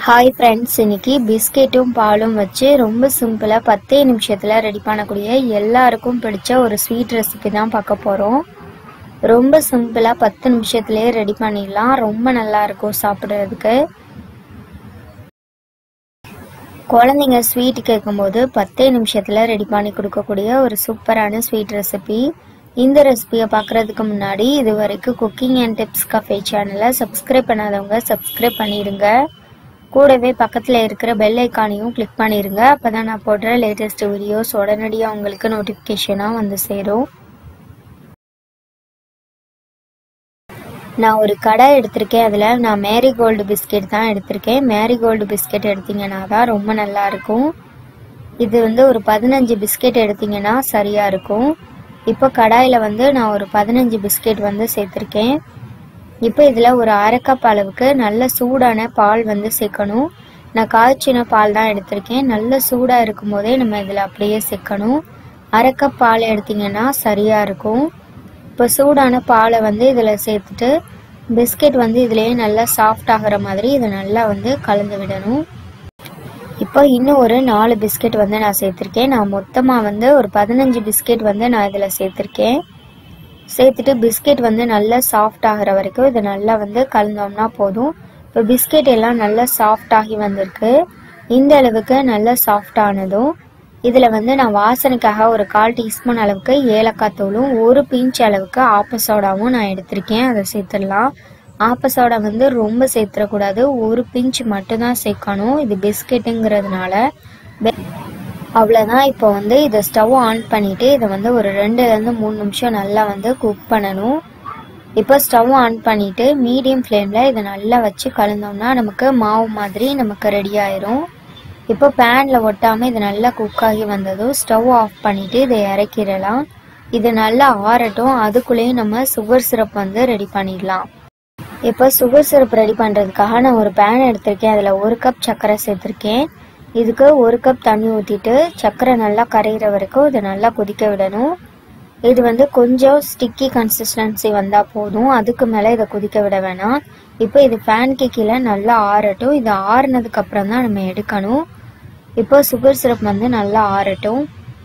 hi friends இன்னைக்கு பிஸ்கெட்டும் பாலும் வச்சு ரொம்ப சிம்பிளாக பத்தே நிமிஷத்தில் ரெடி பண்ணக்கூடிய எல்லாருக்கும் பிடிச்ச ஒரு ஸ்வீட் ரெசிபி தான் பார்க்க போகிறோம் ரொம்ப சிம்பிளாக பத்து நிமிஷத்துலேயே ரெடி பண்ணிடலாம் ரொம்ப நல்லா இருக்கும் சாப்பிட்றதுக்கு குழந்தைங்க ஸ்வீட் கேட்கும்போது பத்தே நிமிஷத்தில் ரெடி பண்ணி கொடுக்கக்கூடிய ஒரு சூப்பரான ஸ்வீட் ரெசிபி இந்த ரெசிபியை பார்க்குறதுக்கு முன்னாடி இது வரைக்கும் குக்கிங் அண்ட் டிப்ஸ் கஃபே சேனலை சப்ஸ்கிரைப் பண்ணாதவங்க சப்ஸ்கிரைப் பண்ணிடுங்க கூடவே பக்கத்தில் இருக்கிற பெல் ஐக்கானையும் கிளிக் பண்ணிடுங்க அப்போ தான் நான் போடுற லேட்டஸ்ட் வீடியோஸ் உடனடியாக உங்களுக்கு நோட்டிஃபிகேஷனாக வந்து சேரும் நான் ஒரு கடை எடுத்திருக்கேன் அதில் நான் மேரிகோல்டு பிஸ்கெட் தான் எடுத்திருக்கேன் மேரிகோல்டு பிஸ்கெட் எடுத்தீங்கன்னா தான் ரொம்ப நல்லா இருக்கும் இது வந்து ஒரு பதினஞ்சு பிஸ்கெட் எடுத்தீங்கன்னா சரியாக இருக்கும் இப்போ கடாயில் வந்து நான் ஒரு பதினஞ்சு பிஸ்கெட் வந்து சேர்த்துருக்கேன் இப்போ இதில் ஒரு அரை கப் அளவுக்கு நல்ல சூடான பால் வந்து சேர்க்கணும் நான் காய்ச்சின பால் தான் எடுத்திருக்கேன் நல்ல சூடாக இருக்கும் போதே நம்ம இதில் அப்படியே சேர்க்கணும் அரை கப் பால் எடுத்தீங்கன்னா சரியாக இருக்கும் இப்போ சூடான பாலை வந்து இதில் சேர்த்துட்டு பிஸ்கெட் வந்து இதுலேயே நல்லா சாஃப்ட் ஆகிற மாதிரி இதை நல்லா வந்து கலந்து விடணும் இப்போ இன்னும் ஒரு நாலு பிஸ்கெட் வந்து நான் சேர்த்துருக்கேன் நான் மொத்தமாக வந்து ஒரு பதினஞ்சு பிஸ்கெட் வந்து நான் இதில் சேர்த்துருக்கேன் சேர்த்துட்டு பிஸ்கெட் வந்து நல்லா சாஃப்ட் ஆகிற வரைக்கும் இதை நல்லா வந்து கலந்தோம்னா போதும் இப்போ பிஸ்கெட் எல்லாம் நல்லா சாஃப்ட் ஆகி வந்திருக்கு இந்த அளவுக்கு நல்லா சாஃப்ட் ஆனதும் இதில் வந்து நான் வாசனைக்காக ஒரு கால் டீஸ்பூன் அளவுக்கு ஏலக்காய் தூளும் ஒரு பிஞ்ச் அளவுக்கு ஆப்ப சோடாவும் நான் எடுத்திருக்கேன் அதை சேர்த்துடலாம் ஆப்ப சோடா வந்து ரொம்ப சேர்த்துடக்கூடாது ஒரு பிஞ்ச் மட்டும்தான் சேர்க்கணும் இது பிஸ்கெட்டுங்கிறதுனால அவ்வளோதான் இப்போ வந்து இதை ஸ்டவ் ஆன் பண்ணிவிட்டு இதை வந்து ஒரு ரெண்டுலேருந்து மூணு நிமிஷம் நல்லா வந்து குக் பண்ணணும் இப்போ ஸ்டவ் ஆன் பண்ணிவிட்டு மீடியம் ஃப்ளேமில் இதை நல்லா வச்சு கலந்தோம்னா நமக்கு மாவு மாதிரி நமக்கு ரெடி ஆயிரும் இப்போ பேனில் ஒட்டாமல் இது நல்லா குக் ஆகி வந்ததும் ஸ்டவ் ஆஃப் பண்ணிவிட்டு இதை இறக்கிடலாம் இது நல்லா ஆறட்டும் அதுக்குள்ளேயும் நம்ம சுகர் சிரப் வந்து ரெடி பண்ணிடலாம் இப்போ சுகர் சிரப் ரெடி பண்ணுறதுக்காக நான் ஒரு பேன் எடுத்திருக்கேன் அதில் ஒரு கப் சர்க்கரை சேர்த்துருக்கேன் இதுக்கு ஒரு கப் தண்ணி ஊற்றிட்டு சர்க்கரை நல்லா கரையிற வரைக்கும் இதை நல்லா கொதிக்க விடணும் இது வந்து கொஞ்சம் ஸ்டிக்கி கன்சிஸ்டன்சி வந்தால் போதும் அதுக்கு மேலே இதை கொதிக்க விட வேணாம் இப்போ இது ஃபேனுக்கு கீழே நல்லா ஆறட்டும் இது ஆறுனதுக்கு அப்புறம் தான் நம்ம எடுக்கணும் இப்போ சுகர் சிரப் வந்து நல்லா ஆறட்டும்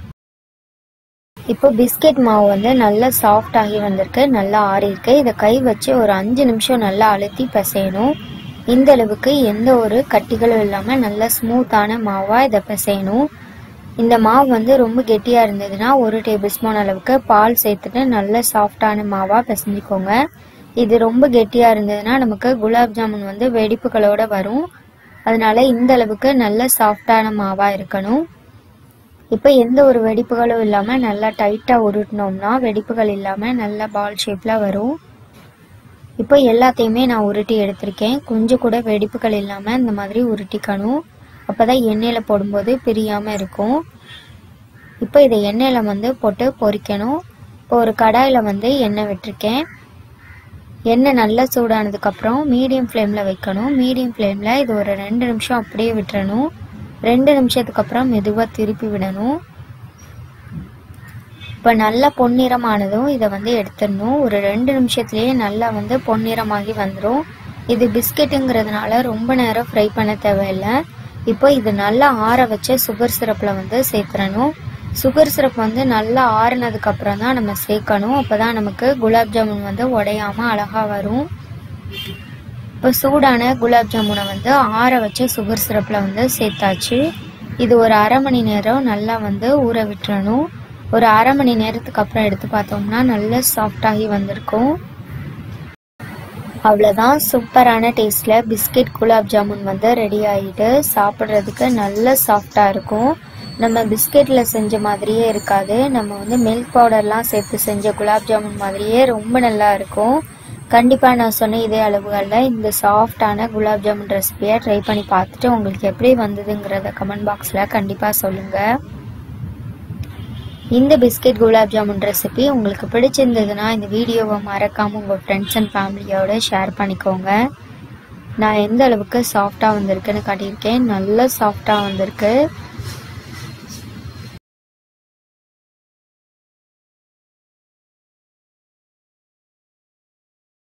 இப்போ பிஸ்கெட் மாவு வந்து நல்லா சாஃப்ட் ஆகி வந்திருக்கு நல்லா ஆறி இருக்கு இதை கை வச்சு ஒரு அஞ்சு நிமிஷம் நல்லா அழுத்தி பிசையணும் இந்த அளவுக்கு எந்த ஒரு கட்டிகளும் இல்லாமல் நல்லா ஸ்மூத்தான மாவாக இதை பிசையணும் இந்த மாவு வந்து ரொம்ப கெட்டியாக இருந்ததுன்னா ஒரு டேபிள் ஸ்பூன் அளவுக்கு பால் சேர்த்துட்டு நல்ல சாஃப்டான மாவாக பிசைஞ்சிக்கோங்க இது ரொம்ப கெட்டியாக இருந்ததுன்னா நமக்கு குலாப் ஜாமுன் வந்து வெடிப்புகளோட வரும் அதனால இந்த அளவுக்கு நல்ல சாஃப்டான மாவாக இருக்கணும் இப்போ எந்த ஒரு வெடிப்புகளும் இல்லாமல் நல்லா டைட்டாக உருட்டினோம்னா வெடிப்புகள் இல்லாமல் நல்ல பால் ஷேப்பில் வரும் இப்போ எல்லாத்தையுமே நான் உருட்டி எடுத்திருக்கேன் கொஞ்சம் கூட வெடிப்புகள் இல்லாமல் இந்த மாதிரி உருட்டிக்கணும் அப்போ தான் எண்ணெயில் போடும்போது பிரியாமல் இருக்கும் இப்போ இதை எண்ணெயில் வந்து போட்டு பொரிக்கணும் இப்போ ஒரு கடாயில் வந்து எண்ணெய் விட்டுருக்கேன் எண்ணெய் நல்லா சூடானதுக்கப்புறம் மீடியம் ஃப்ளேமில் வைக்கணும் மீடியம் ஃப்ளேமில் இது ஒரு ரெண்டு நிமிஷம் அப்படியே விட்டுறணும் ரெண்டு நிமிஷத்துக்கு அப்புறம் மெதுவாக திருப்பி விடணும் இப்போ நல்லா பொன்னிறமானதும் இதை வந்து எடுத்துடணும் ஒரு ரெண்டு நிமிஷத்துலேயே நல்லா வந்து பொன்னிறமாகி வந்துடும் இது பிஸ்கெட்டுங்கிறதுனால ரொம்ப நேரம் ஃப்ரை பண்ண தேவையில்லை இப்போ இது நல்லா ஆற வச்ச சுகர் சிரப்பில் வந்து சேர்த்துறணும் சுகர் சிரப் வந்து நல்லா ஆறுனதுக்கு அப்புறம் தான் நம்ம சேர்க்கணும் அப்போ தான் நமக்கு குலாப் ஜாமுன் வந்து உடையாமல் அழகாக வரும் இப்போ சூடான குலாப் ஜாமுனை வந்து ஆற வச்ச சுகர் சிரப்பில் வந்து சேர்த்தாச்சு இது ஒரு அரை மணி நேரம் நல்லா வந்து ஊற விட்டுறணும் ஒரு அரை மணி நேரத்துக்கு அப்புறம் எடுத்து பார்த்தோம்னா நல்ல சாஃப்டாகி வந்திருக்கும் அவ்வளோதான் சூப்பரான டேஸ்ட்டில் பிஸ்கெட் குலாப் ஜாமுன் வந்து ரெடி ஆகிட்டு சாப்பிட்றதுக்கு நல்ல சாஃப்டாக இருக்கும் நம்ம பிஸ்கெட்டில் செஞ்ச மாதிரியே இருக்காது நம்ம வந்து மில்க் பவுடர்லாம் சேர்த்து செஞ்ச குலாப் ஜாமுன் மாதிரியே ரொம்ப நல்லா இருக்கும் கண்டிப்பாக நான் சொன்ன இதே அளவுகளில் இந்த சாஃப்டான குலாப் ஜாமுன் ரெசிபியை ட்ரை பண்ணி பார்த்துட்டு உங்களுக்கு எப்படி வந்ததுங்கிறத கமெண்ட் பாக்ஸில் கண்டிப்பாக சொல்லுங்கள் இந்த பிஸ்கெட் குலாப் ஜாமுன் ரெசிபி உங்களுக்கு பிடிச்சிருந்ததுன்னா இந்த வீடியோவை மறக்காமல் உங்கள் ஃப்ரெண்ட்ஸ் அண்ட் ஃபேமிலியோட ஷேர் பண்ணிக்கோங்க நான் எந்த அளவுக்கு சாஃப்டாக வந்திருக்குன்னு காட்டியிருக்கேன் நல்ல சாஃப்டாக வந்திருக்கு